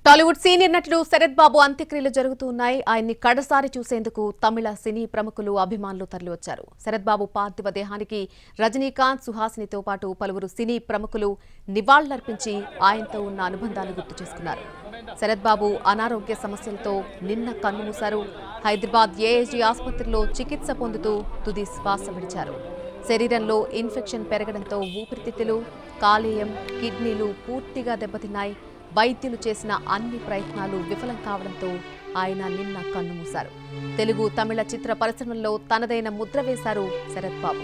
Tollywood senior నటుడు శరత్ బాబు అంత్యక్రియలు జరుగుతూ ఉన్నాయి ఆయన్ని కడసారి చూసేందుకు తమిళ సినీ ప్రముఖులు అభిమానులు తరలివచ్చారు శరత్ బాబు పార్థివ దేహానికి రజనీకాంత్ సుహాసినితో పాటు పలువురు సినీ ప్రముఖులు నివాళులర్పించి ఆయనతో ఉన్న అనుబంధాలు గుర్తు చేసుకున్నారు శరత్ బాబు అనారోగ్య సమస్యలతో నిన్న కన్నుమూశారు హైదరాబాద్ ఏఎస్జీ ఆసుపత్రిలో చికిత్స పొందుతూ తుది శ్వాస విడిచారు శరీరంలో ఇన్ఫెక్షన్ పెరగడంతో ఊపిరితిత్తులు కాలేయం కిడ్నీలు పూర్తిగా దెబ్బతిన్నాయి వైద్యులు చేసిన అన్ని ప్రయత్నాలు విఫలం కావడంతో ఆయన నిన్న కన్నుమూశారు తెలుగు తమిళ చిత్ర పరిశ్రమల్లో తనదైన ముద్ర వేశారు శరత్ బాబు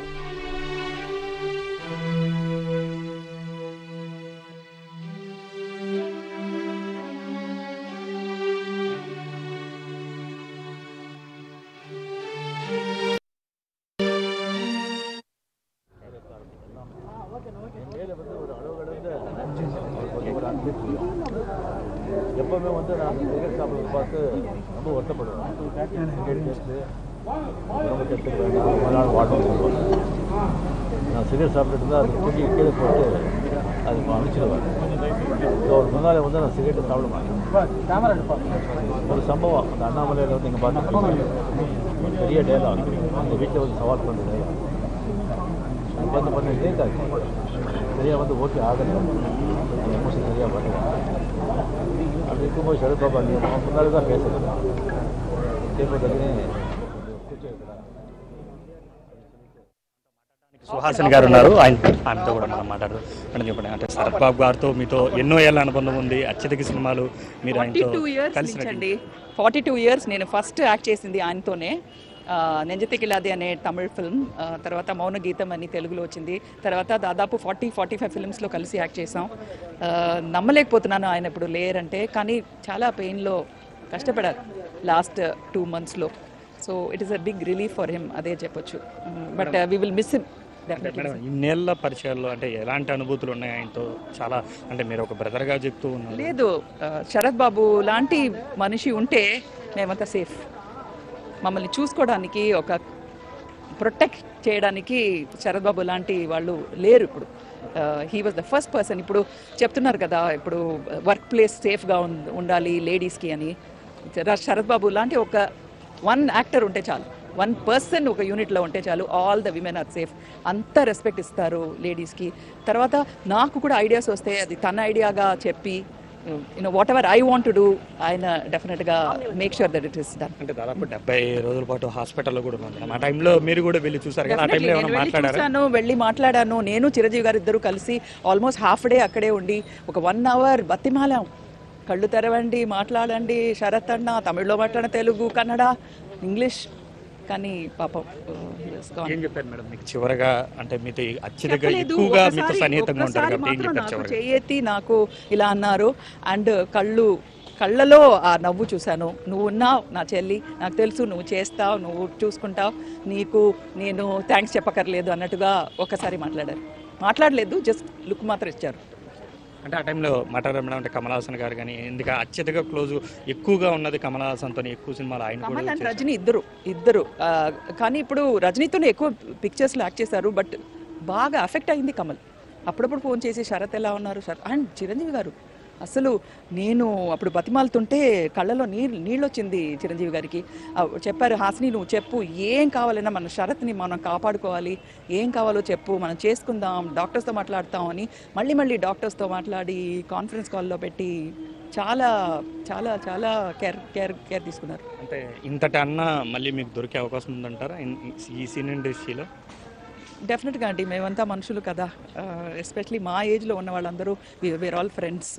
எப்பவுமே வந்து நான் சிகரெட் சாப்பிட்றது பார்த்து ரொம்ப வருத்தப்படுவேன் சிகரெட் டேஸ்ட்டு ரொம்ப கெட்டு வேண்டாம் ரொம்ப நாள் வாட்டணும் சொல்லுவேன் நான் சிகரெட் சாப்பிட்டுட்டு இருந்தால் அது தூக்கி கீழே போட்டு அது அனுப்பிச்சிடுவேன் ஸோ ஒரு முன்னாலே வந்து நான் சிகரெட் சாப்பிட மாட்டேன் ஒரு சம்பவம் அந்த அண்ணாமலையில் வந்து நீங்கள் பார்த்து பெரிய டேலாக் அந்த வீட்டில் வந்து சவால் பண்ணுற டேலாக் அது வந்து பண்ண கேட்காது சரியாக வந்து ஓகே ஆகலை அந்த எமோஷன் சரியாக பண்ணல அப்படி இருக்கும்போது சரத் பாபா நீ முன்னாடி தான் பேசுறது கேட்பதற்கு కూర్చో ఇక్కడ సుహాసిని గారు ఉన్నారు ఆయన ఆయనతో కూడా మనం మాట్లాడదాం మేడం చెప్పండి అంటే శరత్ బాబు గారితో మీతో ఎన్నో ఏళ్ళ అనుబంధం ఉంది అత్యధిక సినిమాలు మీరు ఫార్టీ ఆయనతో టూ ఇయర్స్ కలిసి నుంచి అండి ఫార్టీ టూ ఇయర్స్ నేను ఫస్ట్ యాక్ట్ చేసింది ఆయనతోనే ఆ, నెంజతికిలాది అనే తమిళ్ ఫిల్మ్ ఆ, తర్వాత మౌన గీతం అని తెలుగులో వచ్చింది తర్వాత దాదాపు ఫార్టీ ఫార్టీ ఫైవ్ ఫిల్మ్స్లో కలిసి యాక్ట్ చేసాం ఆ, నమ్మలేకపోతున్నాను ఆయన ఇప్పుడు లేరంటే కానీ చాలా పెయిన్లో కష్టపడారు లాస్ట్ టూ మంత్స్లో so it is a big relief for him అదే చెప్పొచ్చు but we will miss him అంటే మేడం ఇన్నేళ్ల పరిచయాల్లో అంటే ఎలాంటి అనుభూతులు ఉన్నాయి ఆయనతో చాలా అంటే మీరు ఒక బ్రదర్గా చెప్తూ ఉన్నారు లేదు ఆ, శరత్ బాబు లాంటి మనిషి ఉంటే మేమంతా సేఫ్ మమ్మల్ని చూసుకోవడానికి ఒక ప్రొటెక్ట్ చేయడానికి శరత్ బాబు లాంటి వాళ్ళు లేరు ఇప్పుడు he was the first person ఇప్పుడు చెప్తున్నారు కదా ఇప్పుడు వర్క్ ప్లేస్ సేఫ్గా ఉండాలి లేడీస్కి అని శర- శరత్ బాబు లాంటి ఒక వన్ యాక్టర్ ఉంటే చాలు వన్ పర్సన్ ఒక యూనిట్లో ఉంటే చాలు all the women are safe అంత రెస్పెక్ట్ ఇస్తారు లేడీస్కి తర్వాత నాకు కూడా ఐడియాస్ వస్తే అది తన ఐడియాగా చెప్పి you know whatever I want do ఆయన డెఫినెట్గా make sure that it is done అంటే దాదాపు డెబ్బై రోజుల పాటు హాస్పిటల్లో కూడా ఉన్నాం మేడం ఆ టైంలో మీరు కూడా వెళ్ళి చూసారు కదా ఆ టైంలో నేను ఏమైనా వెళ్ళి మాట్లాడారా చూశాను వెళ్ళి మాట్లాడాను నేను చిరంజీవి గారు ఇద్దరు కలిసి ఆల్మోస్ట్ హాఫ్ డే అక్కడే ఉండి ఒక వన్ అవర్ బతిమాలాం కళ్ళు తెరవండి మాట్లాడండి శరత్ అన్న తమిళ్లో మాట్లాడ తెలుగు కన్నడ ఇంగ్లీష్ కానీ పాపం he was gone. ఏం చెప్పారు మేడం మీకు చివరగా అంటే మీతో అత్యధిక చెప్పలేదు. ఎక్కువగా మీతో ఒక్కసారి- సన్నిహితంగా ఉంటారు ఒక్కసారి కాబట్టి ఏం మాత్రం చెప్పారు నాకు చివరగా చేయెత్తి నాకు ఇలా అన్నారు అండ్ కళ్ళు కళ్ళలో ఆ నవ్వు చూశాను నువ్వు ఉన్నావు నా చెల్లి నాకు తెలుసు నువ్వు చేస్తావు నువ్వు చూసుకుంటావు నీకు నేను థ్యాంక్స్ చెప్పకర్లేదు అన్నట్టుగా ఒక్కసారి మాట్లాడారు మాట్లాడలేదు జస్ట్ లుక్ మాత్రం ఇచ్చారు అంటే ఆ టైంలో మాట్లాడారు మేడం అంటే కమల్ హాసన్ గారు కానీ ఎందుకు అత్యధిక క్లోజ్ ఎక్కువగా ఉన్నది కమల్ హాసన్తో ఎక్కువ సినిమాలు ఆయన కమల్ కూడా అండ్ చేశారు. రజనీ ఇద్దరు ఇద్దరు ఆ, కానీ ఇప్పుడు రజనీతోనే ఎక్కువ పిక్చర్స్లో యాక్ట్ చేశారు బట్ బాగా అఫెక్ట్ అయింది కమల్ అప్పుడప్పుడు ఫోన్ చేసి శరత్ ఎలా ఉన్నారు శరత్ అండ్ చిరంజీవి గారు అసలు నేను అప్పుడు బతిమాలుతుంటే కళ్ళలో నీళ్ళు నీళ్ళు వచ్చింది చిరంజీవి గారికి ఆ, చెప్పారు హాసిని నువ్వు చెప్పు ఏం కావాలన్నా మన శరత్ని మనం కాపాడుకోవాలి ఏం కావాలో చెప్పు మనం చేసుకుందాం డాక్టర్స్తో మాట్లాడతాం అని మళ్ళీ మళ్ళీ డాక్టర్స్తో మాట్లాడి కాన్ఫరెన్స్ కాల్లో పెట్టి చాలా చాలా చాలా కేర్ కేర్ కేర్ తీసుకున్నారు అంటే ఇంతటి అన్న మళ్ళీ మీకు దొరికే అవకాశం ఉందంటారా ఇన్- ఈ సీన్ ఇండస్ట్రీలో డెఫినెట్గా అండి మేమంతా మనుషులు కదా ఎస్పెషలీ మా ఏజ్లో ఉన్న వాళ్ళందరూ వేర్ ఆల్ ఫ్రెండ్స్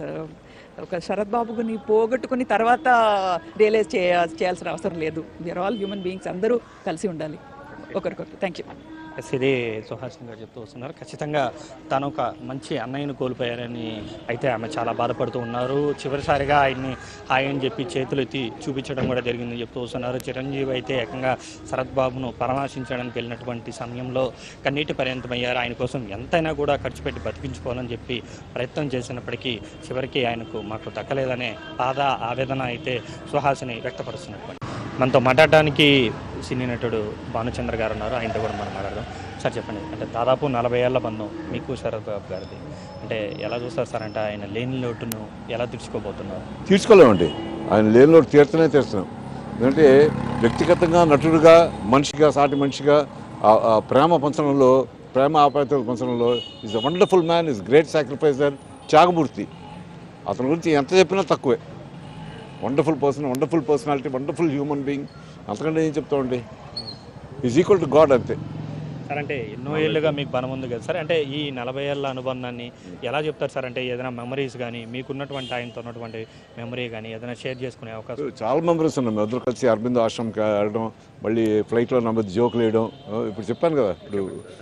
ఒక శరత్ బాబుని పోగొట్టుకుని తర్వాత రియలైజ్ చేయ చేయాల్సిన అవసరం లేదు వీఆర్ ఆల్ హ్యూమన్ బీయింగ్స్ అందరూ కలిసి ఉండాలి ఒకరికొకరు థ్యాంక్ యూ ఎస్ ఇది సుహాసిని గారు చెప్తూ వస్తున్నారు ఖచ్చితంగా తను ఒక మంచి అన్నయ్యను కోల్పోయారని అయితే ఆమె చాలా బాధపడుతూ ఉన్నారు చివరిసారిగా ఆయన్ని హాయ్ అని చెప్పి చేతులు ఎత్తి చూపించడం కూడా జరిగిందని చెప్తూ వస్తున్నారు చిరంజీవి అయితే ఏకంగా శరత్ బాబును పరామర్శించడానికి వెళ్ళినటువంటి సమయంలో కన్నీటి పర్యంతమయ్యారు ఆయన కోసం ఎంతైనా కూడా ఖర్చు పెట్టి బతికించుకోవాలని చెప్పి ప్రయత్నం చేసినప్పటికీ చివరికి ఆయనకు మాకు దక్కలేదనే బాధ ఆవేదన అయితే సుహాసిని వ్యక్తపరుస్తున్నటువంటి మనతో మాట్లాడడానికి సినీ నటుడు భానుచంద్ర గారు ఉన్నారు ఆయనతో కూడా మనం మాట్లాడదాం సార్ చెప్పండి అంటే దాదాపు నలభై ఏళ్ల బంధం మీకు శరత్ బాబు గారిది అంటే ఎలా చూస్తారు సార్ అంటే ఆయన లేని లోటును ఎలా తీర్చుకోబోతున్నారు తీర్చుకోలేమండి ఆయన లేని లోటు తీర్చనే తీర్చున్నాం ఎందుకంటే వ్యక్తిగతంగా నటుడుగా మనిషిగా సాటి మనిషిగా ఆ- ఆ ప్రేమ పంచడంలో ప్రేమ ఆప్యాయతల పంచడంలో is a wonderful man is great sacrificer త్యాగమూర్తి అతని గురించి ఎంత చెప్పినా తక్కువే wonderful person wonderful personality wonderful human being అంతకంటే ఏం చెప్తామండి ఈజ్ ఈక్వల్ టు గాడ్ అంతే సార్ అంటే ఎన్నో ఏళ్ళుగా మీకు బలం ఉంది కదా సార్ అంటే ఈ నలభై ఏళ్ళ అనుబంధాన్ని ఎలా చెప్తారు సార్ అంటే ఏదైనా మెమరీస్ కానీ మీకున్నటువంటి ఆయనతో ఉన్నటువంటి మెమరీ కానీ ఏదైనా షేర్ చేసుకునే అవకాశం చాలా మెంబర్స్ ఉన్నాం ఇద్దరు కలిసి అరవింద్ ఆశ్రమంకి వెళ్ళడం మళ్ళీ ఫ్లైట్లో నా మీద జోకులు వేయడం ఆ, ఇప్పుడు చెప్పాను కదా ఇప్పుడు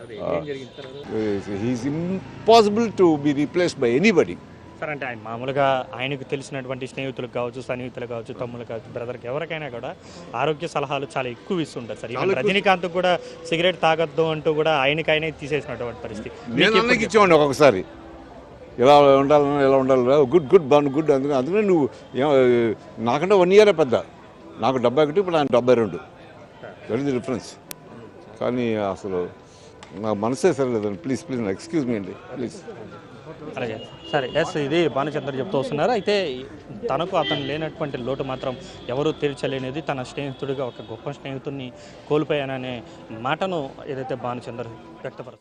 he is impossible to be replaced by anybody sir అంటే ఆయన మామూలుగా ఆయనకు తెలిసినటువంటి స్నేహితులకు కావచ్చు సన్నిహితులకు కావచ్చు తమ్ముళ్ళు కావచ్చు బ్రదర్కి ఎవరికైనా కూడా ఆరోగ్య సలహాలు చాలా ఎక్కువ ఇస్తుంటారు సార్ ఈవెన్ రజనీకాంత్ కూడా సిగరెట్ తాగొద్దు అంటూ కూడా ఆయనకి ఆయనే తీసేసినటువంటి పరిస్థితి నేను మీకు అన్నకి ఎప్పుడు ఇచ్చేవాడిని ఒక్కొక్కసారి ఇలా ఉండాలన్నా ఇలా ఉండాలి గుడ్ గుడ్ బాగుంది గుడ్ అందుకని అందుకనే నువ్వు ఏం- నాకంటే వన్ ఇయరే పెద్ద నాకు డెబ్బై ఒకటి ఇప్పుడు ఆయన డెబ్బై రెండు వెరీ ది డిఫరెన్స్ కానీ అసలు నా మనసే సరిలేదండి ప్లీజ్ ప్లీజ్ ఎక్స్క్యూజ్ మీ అండి ప్లీజ్ అలాగే సరే ఎస్ ఇది భానుచంద్ర చెప్తూ వస్తున్నారు అయితే తనకు అతను లేనటువంటి లోటు మాత్రం ఎవరూ తీర్చలేనిది తన స్నేహితుడిగా ఒక గొప్ప స్నేహితుడిని కోల్పోయాననే మాటను ఏదైతే భానుచంద్ర వ్యక్తపరుస్తారు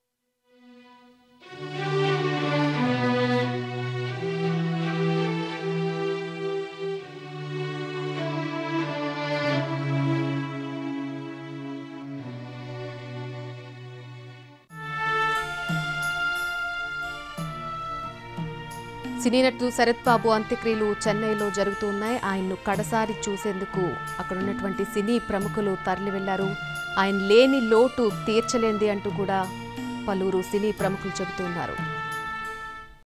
సినీ నటుడు శరత్ బాబు అంత్యక్రియలు చెన్నైలో జరుగుతున్నాయి ఆయన్ను కడసారి చూసేందుకు అక్కడ ఉన్నటువంటి సినీ ప్రముఖులు తరలి వెళ్లారు ఆయన లేని లోటు తీర్చలేంది అంటూ కూడా పలువురు సినీ ప్రముఖులు చెబుతున్నారు